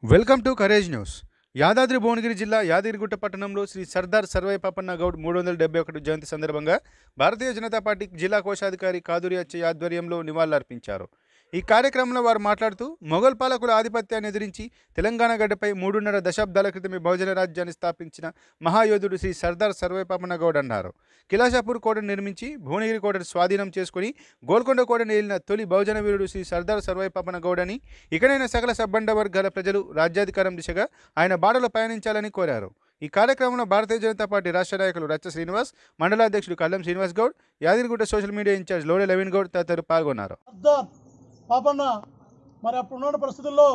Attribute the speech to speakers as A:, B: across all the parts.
A: welcome to courage news Yadadri Bhuvanagiri జిల్లా యాదగిరిగుట్ట పట్టణంలో శ్రీ సర్దార్ సర్వై పాపన్న గౌడ్ మూడు వందల డెబ్బై ఒకటి జయంతి సందర్భంగా భారతీయ జనతా పార్టీ జిల్లా కోశాధికారి కాదూరి అచ్చయ్య ఆధ్వర్యంలో నివాళులర్పించారు ఈ కార్యక్రమంలో వారు మాట్లాడుతూ మొఘల్ పాలకుల ఆధిపత్యాన్ని ఎదిరించి తెలంగాణ గడ్డపై మూడున్నర దశాబ్దాల క్రితమే బహుజన రాజ్యాన్ని స్థాపించిన మహాయోధుడు శ్రీ సర్దార్ సర్వై పాపన్న గౌడ్ అన్నారు కిలాషాపూర్ కోటను నిర్మించి భువనగిరి కోటను స్వాధీనం చేసుకుని గోల్కొండ కోటను ఏలిన తొలి బహుజన వీరుడు శ్రీ సర్దార్ సర్వై పాపన్న గౌడ్ అని ఇకనైనా సకల సబ్బండ వర్గాల ప్రజలు రాజ్యాధికారం దిశగా ఆయన బాటలో పయనించాలని కోరారు ఈ కార్యక్రమంలో భారతీయ జనతా పార్టీ రాష్ట్ర నాయకులు రచ్చ శ్రీనివాస్ మండలాధ్యక్షుడు Kallam Srinivas Goud Yadagirigutta social media in-charge Lode Laveen Goud తదితరులు పాల్గొన్నారు
B: సర్దార్ పాపన్న మరి అప్పుడున్న పరిస్థితుల్లో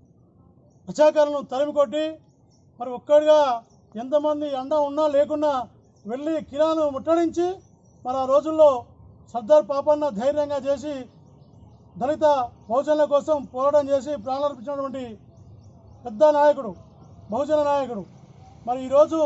B: ప్రజాకాలను తరిమి కొట్టి మరి ఒక్కడిగా ఎంతమంది అండ ఉన్నా లేకున్నా వెళ్ళి కిరాను ముట్టడించి మరి ఆ రోజుల్లో సర్దార్ పాపన్న ధైర్యంగా చేసి దళిత బహుజనుల కోసం పోరాటం చేసి ప్రాణార్పించినటువంటి పెద్ద నాయకుడు బహుజన నాయకుడు మరి ఈరోజు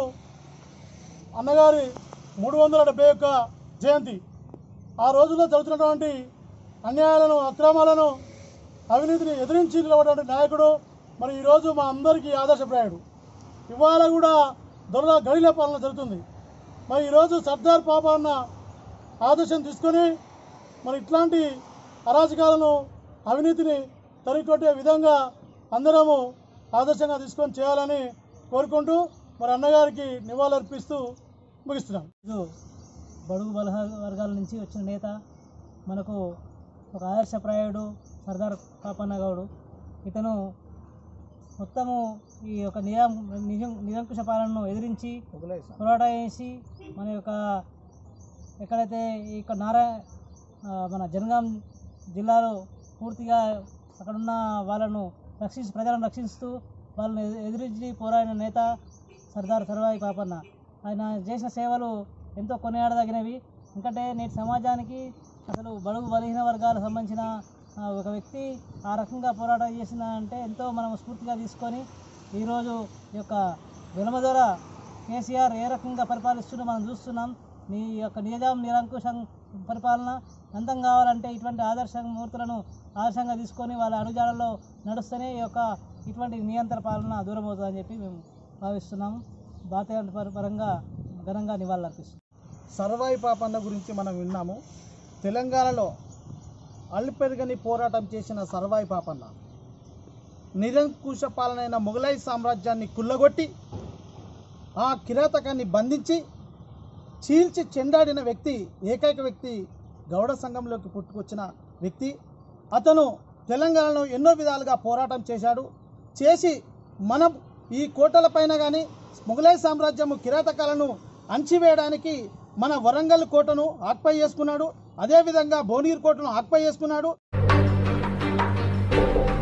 B: అన్నగారి మూడు వందల డెబ్బై ఒక్క జయంతి ఆ రోజుల్లో జరుగుతున్నటువంటి అన్యాయాలను అక్రమాలను అవినీతిని ఎదిరించి నిలబడినటువంటి నాయకుడు మరి ఈరోజు మా అందరికీ ఆదర్శప్రాయుడు ఇవాళ కూడా దొరల గడిల పాలన జరుగుతుంది మరి ఈరోజు సర్దార్ పాపన్న ఆదర్శం తీసుకొని మరి ఇట్లాంటి అరాచకాలను అవినీతిని తరికొట్టే విధంగా అందరము ఆదర్శంగా తీసుకొని చేయాలని కోరుకుంటూ మరి అన్నగారికి నివాళులర్పిస్తూ ముగిస్తున్నాం
C: ఈరోజు బడుగు బలహ వర్గాల నుంచి వచ్చిన నేత మనకు ఒక ఆదర్శప్రాయుడు సర్దార్ పాపన్న గౌడు ఇతను మొత్తము ఈ యొక్క నిజం నిజం నిరంకుశ పాలనను ఎదిరించి పోరాటం చేసి మన యొక్క ఎక్కడైతే ఇక్కడ నారా ఆ, మన జనగాం జిల్లాలో పూర్తిగా అక్కడున్న వాళ్ళను రక్షించి ప్రజలను రక్షిస్తూ వాళ్ళని ఎది- ఎదిరించి పోరాడిన నేత సర్దార్ సర్వాయి పాపన్న ఆయన చేసిన సేవలు ఎంతో కొనియాడదగినవి ఎందుకంటే నేటి సమాజానికి అసలు బడుగు బలహీన వర్గాలకు సంబంధించిన ఆ, ఒక వ్యక్తి ఆ రకంగా పోరాటం చేసిన అంటే ఎంతో మనం స్ఫూర్తిగా తీసుకొని ఈరోజు ఈ యొక్క వెలుమ ద్వారా కేసీఆర్ ఏ రకంగా పరిపాలిస్తుందో మనం చూస్తున్నాం మీ యొక్క నిజాం నిరంకుశం పరిపాలన అంతం కావాలంటే ఇటువంటి ఆదర్శ మూర్తులను ఆదర్శంగా తీసుకొని వాళ్ళ అడుగుజాడల్లో నడుస్తేనే ఈ యొక్క ఇటువంటి నియంత్రణ పాలన దూరం అవుతుందని చెప్పి మేము భావిస్తున్నాము భారతీయ పర- పరంగా ఘనంగా నివాళులర్పిస్తున్నాం
B: సర్వాయి పాపన్న గురించి మనం విన్నాము తెలంగాణలో అల్పెరగని పోరాటం చేసిన సర్వాయి పాపన్న నిరంకుశ పాలనైన మొఘలై సామ్రాజ్యాన్ని కుల్లగొట్టి ఆ కిరాతకాన్ని బంధించి చీల్చి చెండాడిన వ్యక్తి ఏకైక వ్యక్తి గౌడ సంఘంలోకి పుట్టుకొచ్చిన వ్యక్తి అతను తెలంగాణలో ఎన్నో విధాలుగా పోరాటం చేశాడు చేసి మనం ఈ కోటల పైన కానీ మొఘలై సామ్రాజ్యము కిరాతకాలను అణచివేయడానికి మన వరంగల్ కోటను ఆక్పై చేసుకున్నాడు అదేవిధంగా భువనగిరి కోటను ఆక్పై చేసుకున్నాడు